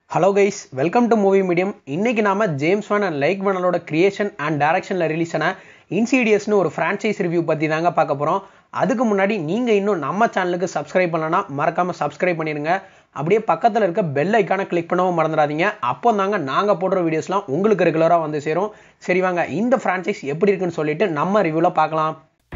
hello guys welcome to movie medium இன்னைக்கு நாம James Wan and Leigh வனலோட creation and டைரக்ஷனில் ரிலீஸ் ஆன இன்சீடியஸ்னு ஒரு ஃப்ரான்ச்சைஸ் ரிவ்யூ பற்றி தாங்க பார்க்க போகிறோம் அதுக்கு முன்னாடி நீங்கள் இன்னும் நம்ம சேனலுக்கு சப்ஸ்கிரைப் பண்ணலன்னா மறக்காமல் சப்ஸ்கிரைப் பண்ணிடுங்க அப்படியே பக்கத்தில் இருக்க பெல் ஐக்கானை கிளிக் பண்ணவும் மறந்துடாதீங்க அப்போ தாங்க நாங்கள் போடுற வீடியோஸ்லாம் உங்களுக்கு ரெகுலராக வந்து சேரும் சரி வாங்க இந்த ஃப்ரான்ச்சைஸ் எப்படி இருக்குன்னு சொல்லிட்டு நம்ம ரிவ்யூவில் பார்க்கலாம்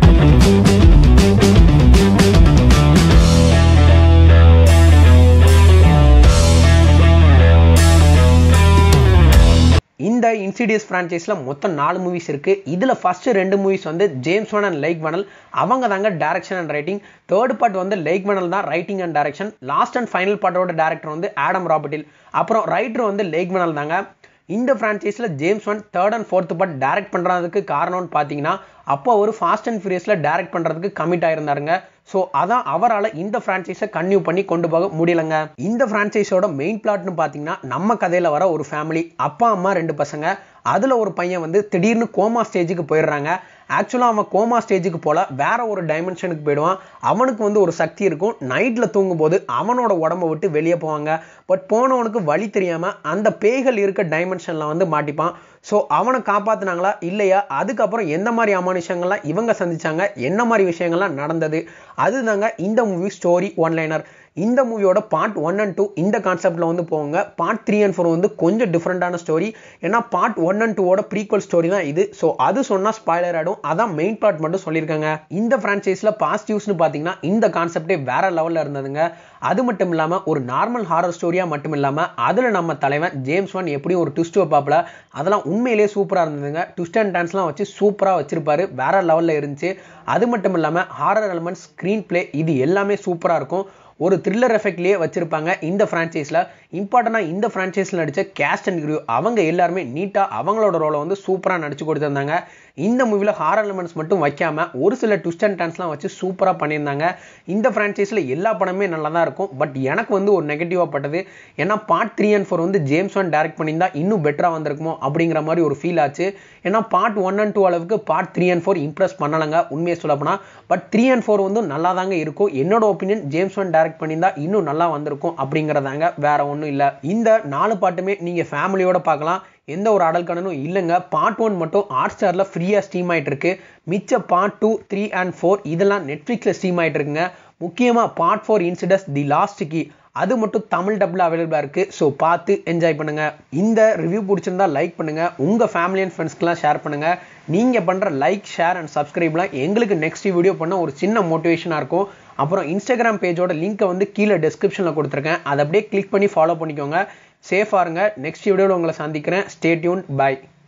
இந்த இன்சிடியஸ் ஃப்ரான்ச்சைஸில் மொத்தம் நாலு மூவிஸ் இருக்குது இதில் ஃபஸ்ட்டு ரெண்டு மூவிஸ் வந்து James Wan and Leigh Whannell அவங்க தாங்க direction and writing third part வந்து லைக் வனல் தான் writing and direction last and final பார்ட்டோட டேரக்டர் வந்து ஆடம் ராபர்டில் அப்புறம் ரைட்டர் வந்து லைக் வனல் தாங்க இந்த ஃப்ரான்ச்சைஸில் James Wan third and fourth part direct பண்ணுறதுக்கு காரணம்னு பார்த்தீங்கன்னா அப்போ ஒரு ஃபாஸ்ட் அண்ட் ஃபியூரியஸில் டேரக்ட் பண்ணுறதுக்கு கமிட் ஆயிருந்தாருங்க ஸோ அதான் அவரால் இந்த ஃப்ரான்ச்சைஸை கன்டினியூ பண்ணி கொண்டு போக முடியலங்க இந்த ஃப்ரான்ச்சைஸோட மெயின் பிளாட்னு பார்த்தீங்கன்னா நம்ம கதையில் வர ஒரு ஃபேமிலி அப்பா அம்மா ரெண்டு பசங்க அதில் ஒரு பையன் வந்து திடீர்னு கோமா ஸ்டேஜுக்கு போயிடுறாங்க ஆக்சுவலாக அவன் கோமா ஸ்டேஜுக்கு போல வேற ஒரு டைமென்ஷனுக்கு போயிடுவான் அவனுக்கு வந்து ஒரு சக்தி இருக்கும் நைட்டில் தூங்கும்போது அவனோட உடம்ப விட்டு வெளியே போவாங்க பட் போனவனுக்கு வழி தெரியாமல் அந்த பேய்கள் இருக்க டைமென்ஷனில் வந்து மாட்டிப்பான் ஸோ அவனை காப்பாற்றினாங்களா இல்லையா அதுக்கப்புறம் எந்த மாதிரி அமானுஷங்கள்லாம் இவங்க சந்திச்சாங்க என்ன மாதிரி விஷயங்கள்லாம் நடந்தது அதுதாங்க இந்த மூவி ஸ்டோரி ஒன்லைனர் இந்த மூவியோட பார்ட் ஒன் அண்ட் டூ இந்த கான்செப்டில் வந்து போவாங்க பார்ட் த்ரீ அண்ட் ஃபோர் வந்து கொஞ்சம் டிஃப்ரெண்டான ஸ்டோரி ஏன்னா பார்ட் ஒன் அண்ட் டூவோட ப்ரீக்வல் ஸ்டோரி தான் இது ஸோ அது சொன்னால் ஸ்பாய்லர் ஆகிடும் அதான் மெயின் பார்ட் மட்டும் சொல்லியிருக்காங்க இந்த ஃப்ரான்ச்சைஸில் பாசிட்டிவ்ஸ்னு பார்த்தீங்கன்னா இந்த கான்செப்டே வேற லெவலில் இருந்ததுங்க அது மட்டும் இல்லாமல் ஒரு நார்மல் ஹாரர் ஸ்டோரியாக மட்டும் இல்லாமல் அதில் நம்ம தலைவன் ஜேம்ஸ் ஒன் எப்படி ஒரு ட்விஸ்ட் வைப்பாப்பில் அதெல்லாம் உண்மையிலேயே சூப்பராக இருந்ததுங்க ட்விஸ்ட் அண்ட் டான்ஸ்லாம் வச்சு சூப்பராக வச்சிருப்பாரு வேற லெவலில் இருந்துச்சு அது மட்டும் இல்லாமல் ஹாரர் எலமெண்ட் ஸ்க்ரீன் பிளே இது எல்லாமே சூப்பராக இருக்கும் ஒரு த்ரில்லர் எஃபெக்ட்லேயே வச்சிருப்பாங்க இந்த ஃப்ரான்ச்சைஸில் இம்பார்ட்டண்டாக இந்த ஃப்ரான்ச்சைஸில் நடித்த கேஸ்ட் அண்ட் கிரியூ அவங்க எல்லாருமே நீட்டாக அவங்களோட ரோலை வந்து சூப்பராக நடிச்சு கொடுத்துருந்தாங்க இந்த மூவியில் ஹாரர் எலமெண்ட்ஸ் மட்டும் வைக்காம ஒரு சில ட்விஸ்ட் அண்ட் டான்ஸ்லாம் வச்சு சூப்பராக பண்ணியிருந்தாங்க இந்த ஃப்ரான்ச்சைஸில் எல்லா படமே நல்லா தான் இருக்கும் பட் எனக்கு வந்து ஒரு நெகட்டிவாக பட்டது ஏன்னா பார்ட் த்ரீ அண்ட் ஃபோர் வந்து ஜேம்ஸ் ஒன் டேரக்ட் பண்ணியிருந்தா இன்னும் பெட்டராக வந்திருக்குமோ அப்படிங்கிற மாதிரி ஒரு ஃபீல் ஆச்சு ஏன்னா பார்ட் ஒன் அண்ட் டூ அளவுக்கு part three and four impress பண்ணலங்க உண்மையை சொல்லப்போனால் பட் த்ரீ அண்ட் ஃபோர் வந்து நல்லா தாங்க இருக்கும் என்னோட ஒப்பீனியன் ஜேம்ஸ் ஒன் டேரக்ட் பண்ணியிருந்தா இன்னும் நல்லா வந்திருக்கும் அப்படிங்கிறதாங்க வேற ஒன்றும் இல்லை இந்த நாலு பாட்டுமே நீங்கள் ஃபேமிலியோட பார்க்கலாம் எந்த ஒரு அடல் கடனும் இல்லைங்க பார்ட் ஒன் மட்டும் ஹாட் ஸ்டாரில் ஃப்ரீயாக ஸ்ட்ரீம் ஆகிட்டு இருக்கு மிச்ச part two three and four இதெல்லாம் நெட்ஃப்ளிக்ஸில் ஸ்ட்ரீம் ஆகிட்டு இருக்குங்க முக்கியமாக part four Insidious the last key அது மட்டும் தமிழ் டப்பில் அவைலபிளாக இருக்குது ஸோ பார்த்து என்ஜாய் பண்ணுங்கள் இந்த ரிவ்யூ பிடிச்சிருந்தா லைக் பண்ணுங்கள் உங்கள் ஃபேமிலி அண்ட் ஃப்ரெண்ட்ஸ்க்கெலாம் ஷேர் பண்ணுங்கள் நீங்கள் பண்ணுற லைக் ஷேர் அண்ட் சப்ஸ்கிரைப்லாம் எங்களுக்கு நெக்ஸ்ட் வீடியோ பண்ண ஒரு சின்ன மோட்டிவேஷனாக இருக்கும் அப்புறம் இன்ஸ்டாகிராம் பேஜோட லிங்க்கை வந்து கீழே டிஸ்கிரிப்ஷனில் கொடுத்துருக்கேன் அதை அப்படியே கிளிக் பண்ணி ஃபாலோ பண்ணிக்கோங்க சேஃபாக இருங்க நெக்ஸ்ட் வீடியோவில் உங்களை சந்திக்கிறேன் ஸ்டே டியூன் பை